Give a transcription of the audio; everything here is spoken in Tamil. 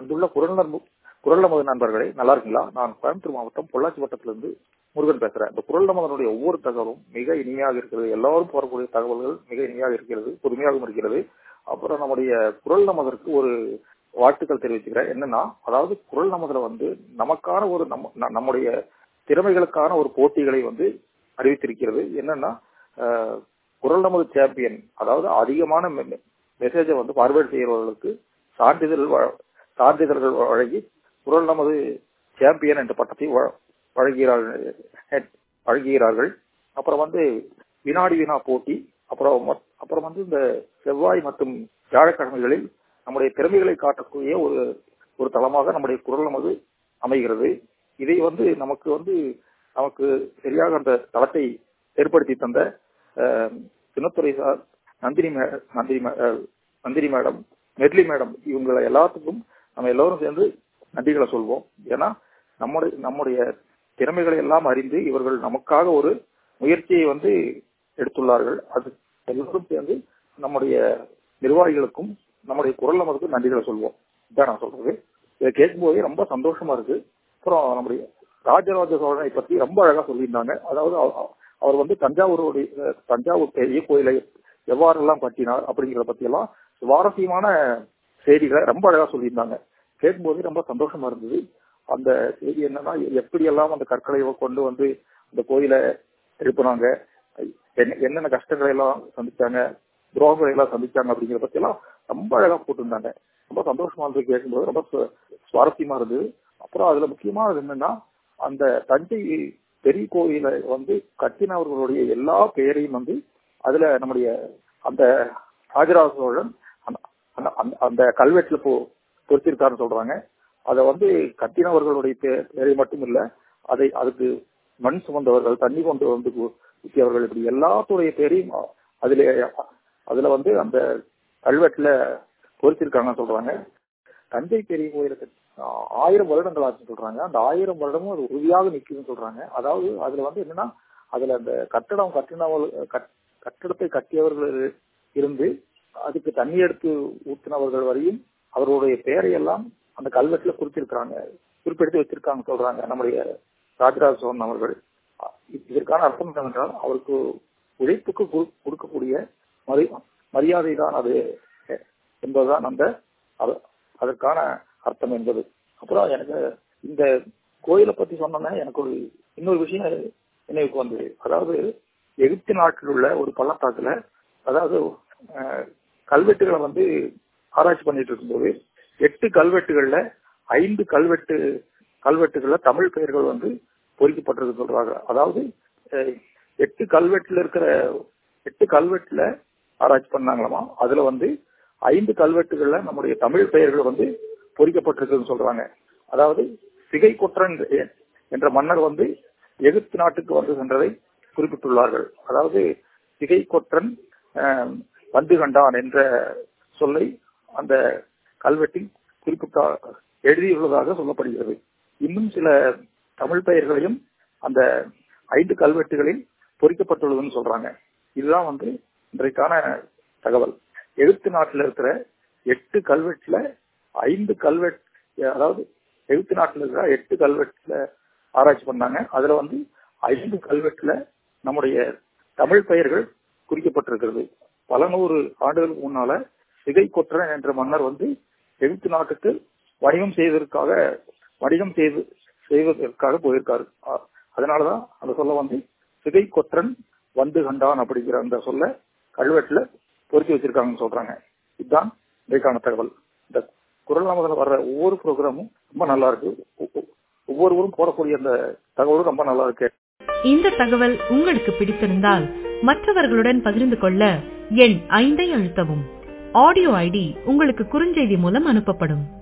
அன்புள்ள குரல் நண்பு- குரல் நமது நண்பர்களே நல்லா இருக்கீங்களா நான் கோயம்புத்தூர் மாவட்டம் பொள்ளாச்சி வட்டத்திலிருந்து முருகன் பேசுறேன் இந்த குரல் நமதனுடைய ஒவ்வொரு தகவலும் மிக இனிமையாக இருக்கிறது எல்லாரும் போறக்கூடிய தகவல்கள் மிக இனிமையாக இருக்கிறது புதுமையாகவும் இருக்கிறது அப்புறம் நம்முடைய குரல் நமதற்கு ஒரு வாழ்த்துக்கள் தெரிவிச்சுக்கிறேன் என்னன்னா அதாவது குரல் நமதுல வந்து நமக்கான ஒரு நம்ம ந- நம்முடைய திறமைகளுக்கான ஒரு போட்டிகளை வந்து அறிவித்திருக்கிறது என்னன்னா அஹ், குரல் நமது சாம்பியன் அதாவது அதிகமான மெசேஜை வந்து பார்வேர்ட் செய்கிறவர்களுக்கு சான்றிதழ் வ- சான்றிதழ்கள் வழங்கி குரல் நமது சாம்பியன் என்ற பட்டத்தை வ- வழங்குகிறார்கள் வழங்குகிறார்கள் அப்புறம் வந்து வினாடி வினா போட்டி அப்புறம் மொத்- அப்புறம் வந்து இந்த செவ்வாய் மற்றும் வியாழக்கிழமைகளில் நம்முடைய திறமைகளை காட்டக்கூடிய ஒரு ஒரு தளமாக நம்முடைய குரல் நமது அமைகிறது இதை வந்து நமக்கு வந்து நமக்கு சரியாக அந்த தளத்தை ஏற்படுத்தி தந்த அஹ், சின்னத்துறை சார் நந்தினி மே- நந்தினி மே- அஹ், நந்தினி மேடம் மெர்லி மேடம் இவங்களை எல்லாத்துக்கும் நம்ம எல்லோரும் சேர்ந்து நன்றிகளை சொல்வோம் ஏன்னா நம்முடைய நம்முடைய திறமைகளை எல்லாம் அறிந்து இவர்கள் நமக்காக ஒரு முயற்சியை வந்து எடுத்துள்ளார்கள் அது எல்லோரும் சேர்ந்து நம்முடைய நிர்வாகிகளுக்கும் நம்முடைய குரல் நமக்கு நன்றிகளை சொல்வோம் இதான் நான் சொல்றது இதை கேட்கும்போதே ரொம்ப சந்தோஷமா இருக்கு அப்புறம் நம்முடைய ராஜராஜ சோழனை பத்தி ரொம்ப அழகா சொல்லியிருந்தாங்க அதாவது அவ- அவர் வந்து தஞ்சாவூருடைய அஹ், தஞ்சாவூர் பெரிய கோயிலை எவ்வாறெல்லாம் கட்டினார் அப்படிங்கிறத பத்தி எல்லாம் சுவாரஸ்யமான செய்திகளை ரொம்ப அழகா சொல்லியிருந்தாங்க கேட்கும்போது ரொம்ப சந்தோஷமா இருந்தது அந்த செய்தி என்னன்னா எப்படி எல்லாம் அந்த கற்களை கொண்டு வந்து அந்த கோயிலை எழுப்புனாங்க என்ன- என்னென்ன கஷ்டங்களை எல்லாம் சந்திச்சாங்க துரோகங்களை எல்லாம் சந்திச்சாங்க அப்படிங்கிறத பத்தி எல்லாம் ரொம்ப அழகா போட்டிருந்தாங்க ரொம்ப சந்தோஷமா இருந்தது கேட்கும்போது ரொம்ப சு- சுவாரஸ்யமா இருந்தது அப்புறம் அதுல முக்கியமானது என்னன்னா அந்த தஞ்சை பெரிய கோயிலை வந்து கட்டினவர்களுடைய எல்லா பெயரையும் வந்து அதுல நம்முடைய அந்த ராஜராஜ சோழன் அந்த- அந்த- அந்த- அந்த கல்வெட்டுல போ பொறுத்திருக்காருன்னு சொல்றாங்க அதை வந்து கட்டினவர்களுடைய பே- பெயரை மட்டும் இல்ல அதை அதுக்கு மண் சுமந்தவர்கள் தண்ணி கொண்டு வந்து கு- ஊற்றியவர்கள் இப்படி எல்லாத்துடைய பேரையும் அ- அதுல அதுல வந்து அந்த கல்வெட்டுல பொறுத்திருக்காங்கன்னு சொல்றாங்க தஞ்சை பெரிய கோயிலுக்கு ஆ- ஆயிரம் வருடங்கள் ஆச்சுன்னு சொல்றாங்க அந்த ஆயிரம் வருடமும் அது உறுதியாக நிக்குதுன்னு சொல்றாங்க அதாவது அதுல வந்து என்னன்னா அதுல அந்த கட்டடம் கட்டினவர்கள் கட்- கட்டடத்தை கட்டியவர்கள் இருந்து அதுக்கு தண்ணி எடுத்து ஊற்றினவர்கள் வரையும் அவர்களுடைய பெயரையெல்லாம் அந்த கல்வெட்டுல குறிச்சிருக்கிறாங்க குறிப்பிடுத்தி வச்சிருக்காங்க சொல்றாங்க நம்முடைய ராஜராஜ சோழன் அவர்கள் அ- இதற்கான அர்த்தம் என்னவென்றால் அவருக்கு உழைப்புக்கு கு- கொடுக்கக்கூடிய மரி மரியாதை தான் அது எ- என்பதுதான் அந்த அது- அதற்கான அர்த்தம் என்பது அப்புறம் எனக்கு இந்த கோயிலை பத்தி சொன்னோன்னே எனக்கு ஒரு இன்னொரு விஷயம் நினைவுக்கு வந்தது அதாவது எகிப்து நாட்டில் உள்ள ஒரு பள்ளத்தாக்குல அதாவது அஹ், கல்வெட்டுகளை வந்து ஆராய்ச்சி பண்ணிட்டு இருக்கும்போது எட்டு கல்வெட்டுகள்ல ஐந்து கல்வெட்டு கல்வெட்டுகள்ல தமிழ் பெயர்கள் வந்து பொறிக்கப்பட்டிருக்கு சொல்றாங்க அதாவது அஹ், எட்டு கல்வெட்டுல இருக்கிற எட்டு கல்வெட்டுல ஆராய்ச்சி பண்ணாங்களாமா அதுல வந்து ஐந்து கல்வெட்டுகள்ல நம்முடைய தமிழ் பெயர்கள் வந்து பொறிக்கப்பட்டிருக்குன்னு சொல்றாங்க அதாவது சிகை கொற்றன் எ- என்ற மன்னர் வந்து எகிப்து நாட்டுக்கு வந்து சென்றதை குறிப்பிட்டுள்ளார்கள் அதாவது சிகை கொற்றன் ஆஹ், வந்து கண்டான் என்ற சொல்லை அந்த கல்வெட்டில் குறிப்பிட்ட எழுதியுள்ளதாக சொல்லப்படுகிறது இன்னும் சில தமிழ் பெயர்களையும் அந்த ஐந்து கல்வெட்டுகளில் பொறிக்கப்பட்டுள்ளதுன்னு சொல்றாங்க இதுதான் வந்து இன்றைக்கான தகவல் எகிப்து நாட்டில் இருக்கிற எட்டு கல்வெட்டுல ஐந்து கல்வெட் அதாவது எகிப்து நாட்டில் இருக்கிற எட்டு கல்வெட்டுல ஆராய்ச்சி பண்ணாங்க அதுல வந்து ஐந்து கல்வெட்டுல நம்முடைய தமிழ் பெயர்கள் குறிக்கப்பட்டிருக்கிறது பல நூறு ஆண்டுகளுக்கு முன்னால சிகை கொற்றன் என்ற மன்னர் வந்து எகிப்து நாட்டுக்கு வணிகம் செய்வதற்காக வணிகம் செய்து செய்வதற்காக போயிருக்காரு அ- அதனாலதான் அந்த சொல்ல வந்து சிகை கொற்றன் வந்து கண்டான் அப்படிங்கிற அந்த சொல்ல கல்வெட்டுல பொருத்தி வச்சிருக்காங்கன்னு சொல்றாங்க இதுதான் இன்றைக்கான தகவல் இந்த குரல் நாமத்தில் வர்ற ஒவ்வொரு ப்ரோக்ராமும் ரொம்ப நல்லா இருக்கு ஒ- ஒ- ஒவ்வொருவரும் போடக்கூடிய அந்த தகவலும் ரொம்ப நல்லா இருக்கு இந்த தகவல் உங்களுக்கு பிடித்திருந்தால் மற்றவர்களுடன் பகிர்ந்து கொள்ள எண் ஐந்தை அழுத்தவும் ஆடியோ ஐடி உங்களுக்கு குறுஞ்செய்தி மூலம் அனுப்பப்படும்